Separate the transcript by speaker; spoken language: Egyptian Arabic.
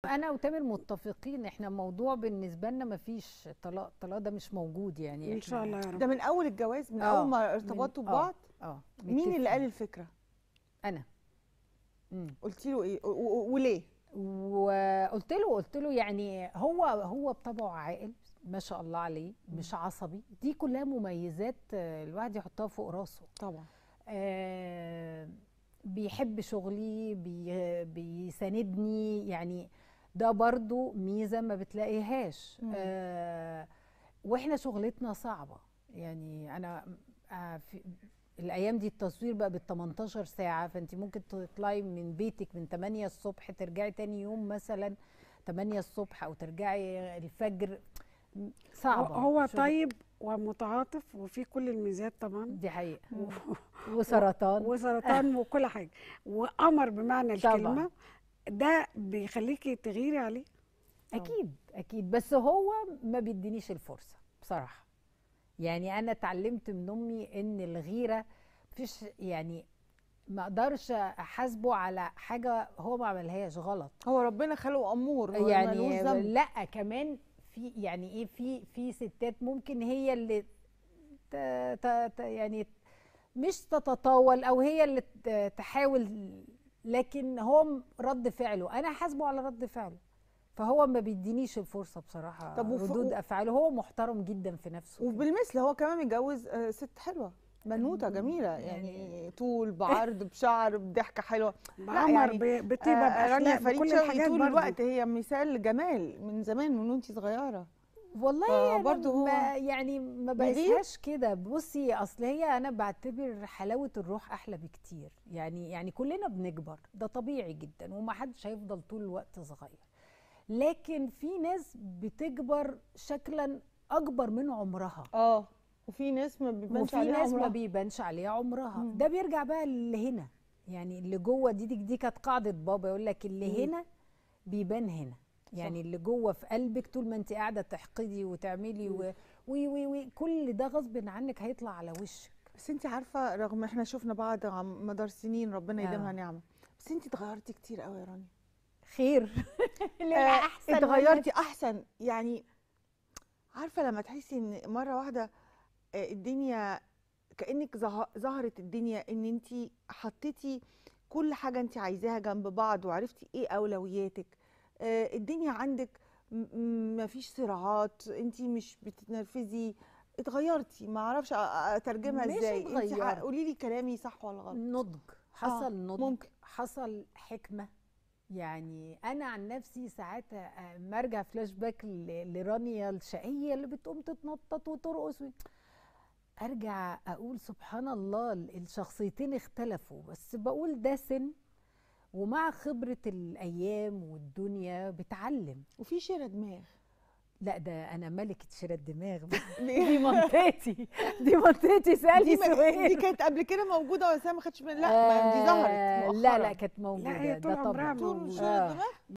Speaker 1: انا وتامر متفقين احنا الموضوع بالنسبه لنا ما فيش طلاق الطلاق ده مش موجود يعني
Speaker 2: ان شاء
Speaker 1: إحنا-
Speaker 2: الله يا رب
Speaker 3: ده من اول الجواز من
Speaker 1: آه،
Speaker 3: اول ما
Speaker 1: من-
Speaker 3: ارتبطتوا
Speaker 1: آه،
Speaker 3: ببعض
Speaker 1: اه
Speaker 3: مين اللي
Speaker 1: متفقين.
Speaker 3: قال الفكره
Speaker 1: انا مم.
Speaker 3: قلتي له ايه و- و- وليه
Speaker 1: وقلت له قلت له يعني هو هو بطبعه عاقل ما شاء الله عليه مش عصبي دي كلها مميزات آه، الواحد يحطها فوق راسه
Speaker 3: طبعا
Speaker 1: آه، بيحب شغلي بي بيساندني يعني ده برضو ميزة ما بتلاقيهاش
Speaker 3: مم.
Speaker 1: آه واحنا شغلتنا صعبة يعني انا آه في الايام دي التصوير بقى بال 18 ساعة فانت ممكن تطلعي من بيتك من 8 الصبح ترجعي تاني يوم مثلا 8 الصبح او ترجعي الفجر
Speaker 2: هو,
Speaker 1: صعبة
Speaker 2: هو
Speaker 1: شغل-
Speaker 2: طيب ومتعاطف وفي كل الميزات طبعا
Speaker 1: دي حقيقة
Speaker 2: و-
Speaker 1: وسرطان
Speaker 2: وسرطان وكل حاجه وقمر بمعنى
Speaker 1: طبعاً.
Speaker 2: الكلمه ده بيخليكي تغيري عليه
Speaker 1: اكيد اكيد بس هو ما بيدينيش الفرصه بصراحه يعني انا اتعلمت من امي ان الغيره مفيش يعني ما اقدرش احاسبه على حاجه هو ما عملهاش غلط
Speaker 3: هو ربنا خلقه امور هو ملوش
Speaker 1: يعني
Speaker 3: ذنب.
Speaker 1: لا كمان في يعني ايه في في ستات ممكن هي اللي ت ت ت يعني مش تتطاول او هي اللي ت- تحاول لكن هو م- رد فعله انا حاسبه على رد فعله فهو ما بيدينيش الفرصه بصراحه
Speaker 3: طب وف-
Speaker 1: ردود
Speaker 3: و-
Speaker 1: افعاله هو محترم جدا في نفسه كده.
Speaker 3: وبالمثل هو كمان متجوز آه، ست حلوه بنوته جميله يعني طول بعرض بشعر بضحكه حلوه
Speaker 2: بعمر
Speaker 3: يعني،
Speaker 2: ب- بطيبه
Speaker 3: آه، رانيا
Speaker 2: باخلاق
Speaker 3: فريد
Speaker 2: بكل
Speaker 3: شوقي
Speaker 2: الحاجات
Speaker 3: طول
Speaker 2: برضو.
Speaker 3: الوقت هي مثال جمال من زمان من وانت صغيره
Speaker 1: والله انا
Speaker 3: فبرضه هو
Speaker 1: ما يعني ما
Speaker 3: بيغير؟
Speaker 1: بقيسهاش كده بصي اصل هي انا بعتبر حلاوه الروح احلى بكتير يعني يعني كلنا بنكبر ده طبيعي جدا وما حدش هيفضل طول الوقت صغير لكن في ناس بتكبر شكلا اكبر من عمرها
Speaker 3: اه وفي ناس ما بيبانش
Speaker 1: وفي
Speaker 3: عليها
Speaker 1: ناس ما
Speaker 3: عمرها.
Speaker 1: بيبانش عليها عمرها
Speaker 3: مم.
Speaker 1: ده بيرجع بقى اللي هنا يعني اللي جوه دي دي, دي كانت قاعده بابا يقول لك اللي
Speaker 3: مم.
Speaker 1: هنا بيبان هنا يعني اللي جوه في قلبك طول ما انت قاعده تحقدي وتعملي و وي وي وي كل ده غصب عنك هيطلع على وشك
Speaker 3: بس انت عارفه رغم احنا شفنا بعض على مدار سنين ربنا يديمها
Speaker 1: آه.
Speaker 3: نعمه بس انت اتغيرتي كتير قوي يا رانيا
Speaker 1: خير للأحسن
Speaker 3: اتغيرتي احسن يعني عارفه لما تحسي ان مره واحده آه، الدنيا كانك ظه- ظهرت الدنيا ان انت حطيتي كل حاجه انت عايزاها جنب بعض وعرفتي ايه اولوياتك آه، الدنيا عندك ما فيش صراعات انت مش بتتنرفزي اتغيرتي ما اعرفش أ- أ- اترجمها
Speaker 1: مش
Speaker 3: ازاي انت
Speaker 1: اتغيرت.
Speaker 3: قولي لي كلامي صح ولا غلط
Speaker 1: نضج حصل نضج
Speaker 3: ممكن.
Speaker 1: حصل حكمه يعني انا عن نفسي ساعات آه، ما ارجع فلاش باك ل- لرانيا الشقيه اللي بتقوم تتنطط وترقص و- ارجع اقول سبحان الله ال- الشخصيتين اختلفوا بس بقول ده سن ومع خبره الايام والدنيا بتعلم
Speaker 3: وفي شراء دماغ
Speaker 1: لا ده انا ملكه شراء الدماغ
Speaker 3: ليه؟
Speaker 1: دي منطقتي دي منطقتي
Speaker 3: دي,
Speaker 1: سالي
Speaker 3: ما- دي
Speaker 1: سؤال
Speaker 3: كانت قبل كده موجوده بس انا ما خدتش بالي لا ما دي ظهرت
Speaker 1: آه،
Speaker 3: مؤخرا
Speaker 1: لا لا كانت موجوده
Speaker 2: لا هي طول
Speaker 1: ده
Speaker 2: عمرها
Speaker 1: طبعا
Speaker 3: طول
Speaker 2: موجودة.
Speaker 3: شراء
Speaker 1: آه.
Speaker 3: دماغ